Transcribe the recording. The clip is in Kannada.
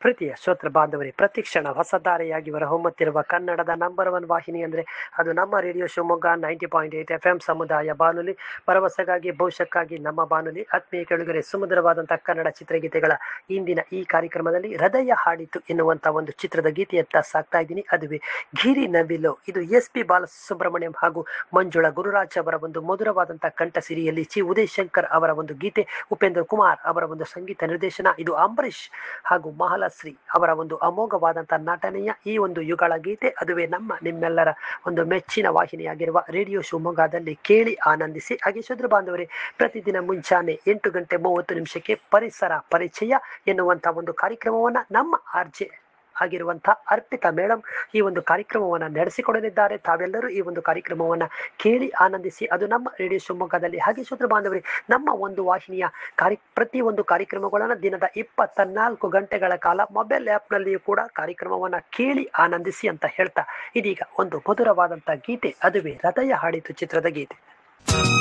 ಪ್ರೀತಿಯ ಶ್ರೋತೃ ಬಾಂಧವರೇ ಪ್ರತಿಕ್ಷಣ ಹೊಸದಾರೆಯಾಗಿ ಹೊಮ್ಮುತ್ತಿರುವ ಕನ್ನಡದ ನಂಬರ್ ಒನ್ ವಾಹಿನಿ ಅಂದರೆ ಅದು ನಮ್ಮ radio Shivamogga ninety point eight F M ಸಮುದಾಯ ಬಾನುಲಿ ಭರವಸೆಗಾಗಿ ಭವಿಷ್ಯಕ್ಕಾಗಿ ನಮ್ಮ ಬಾನುಲಿ ಆತ್ಮೀಯ ಕೆಳಗರೆ ಸುಮಧುರವಾದಂತಹ ಕನ್ನಡ ಚಿತ್ರಗೀತೆಗಳ ಇಂದಿನ ಈ ಕಾರ್ಯಕ್ರಮದಲ್ಲಿ ಹೃದಯ ಹಾಡಿತು ಎನ್ನುವಂಥ ಒಂದು ಚಿತ್ರದ ಗೀತೆಯತ್ತ ಸಾಕ್ತಾ ಇದ್ದೀನಿ ಅದುವೇ ಗಿರಿ ನವಿಲು ಇದು ಎಸ್ ಪಿ ಬಾಲಸುಬ್ರಹ್ಮಣ್ಯಂ ಹಾಗೂ ಮಂಜುಳಾ ಗುರುರಾಜ್ ಅವರ ಒಂದು ಮಧುರವಾದಂತಹ ಕಂಠಸಿರಿಯಲ್ಲಿ ಚಿ ಉದಯ್ ಶಂಕರ್ ಅವರ ಒಂದು ಗೀತೆ ಉಪೇಂದ್ರ ಕುಮಾರ್ ಅವರ ಒಂದು ಸಂಗೀತ ನಿರ್ದೇಶನ ಇದು ಅಂಬರೀಷ್ ಹಾಗೂ ಮಹಾಲಶ್ರೀ ಅವರ ಒಂದು ಅಮೋಘವಾದಂತಹ ನಟನೆಯ ಈ ಒಂದು ಯುಗಳ ಗೀತೆ ಅದುವೇ ನಮ್ಮ ನಿಮ್ಮೆಲ್ಲರ ಒಂದು ಮೆಚ್ಚಿನ ವಾಹಿನಿಯಾಗಿರುವ ರೇಡಿಯೋ ಶಿವಮೊಗ್ಗದಲ್ಲಿ ಕೇಳಿ ಆನಂದಿಸಿ ಹಾಗೆ ಶುದ್ರ ಬಾಂಧವರೇ ಪ್ರತಿದಿನ ಮುಂಚಾನೆ ಎಂಟು ಗಂಟೆ ಮೂವತ್ತು ನಿಮಿಷಕ್ಕೆ ಪರಿಸರ ಪರಿಚಯ ಎನ್ನುವಂತಹ ಒಂದು ಕಾರ್ಯಕ್ರಮವನ್ನ ನಮ್ಮ ಆರ್ಜೆ ಆಗಿರುವಂಥ ಅರ್ಪಿತಾ ಮೇಡಮ್ ಈ ಒಂದು ಕಾರ್ಯಕ್ರಮವನ್ನು ನಡೆಸಿಕೊಡಲಿದ್ದಾರೆ ತಾವೆಲ್ಲರೂ ಈ ಒಂದು ಕಾರ್ಯಕ್ರಮವನ್ನು ಕೇಳಿ ಆನಂದಿಸಿ ಅದು ನಮ್ಮ ರೇಡಿಯೋ ಶಿವಮೊಗ್ಗದಲ್ಲಿ ಹಾಗೆ ಶ್ರೋತೃ ಬಾಂಧವರೇ ನಮ್ಮ ಒಂದು ವಾಹಿನಿಯ ಕಾರ್ಯ ಪ್ರತಿ ಒಂದು ಕಾರ್ಯಕ್ರಮಗಳನ್ನು ದಿನದ ಇಪ್ಪತ್ತ ನಾಲ್ಕು ಗಂಟೆಗಳ ಕಾಲ ಮೊಬೈಲ್ ಆ್ಯಪ್ನಲ್ಲಿಯೂ ಕೂಡ ಕಾರ್ಯಕ್ರಮವನ್ನು ಕೇಳಿ ಆನಂದಿಸಿ ಅಂತ ಹೇಳ್ತಾ ಇದೀಗ ಒಂದು ಮಧುರವಾದಂಥ ಗೀತೆ ಅದುವೇ ಹೃದಯ ಹಾಡಿತು ಚಿತ್ರದ ಗೀತೆ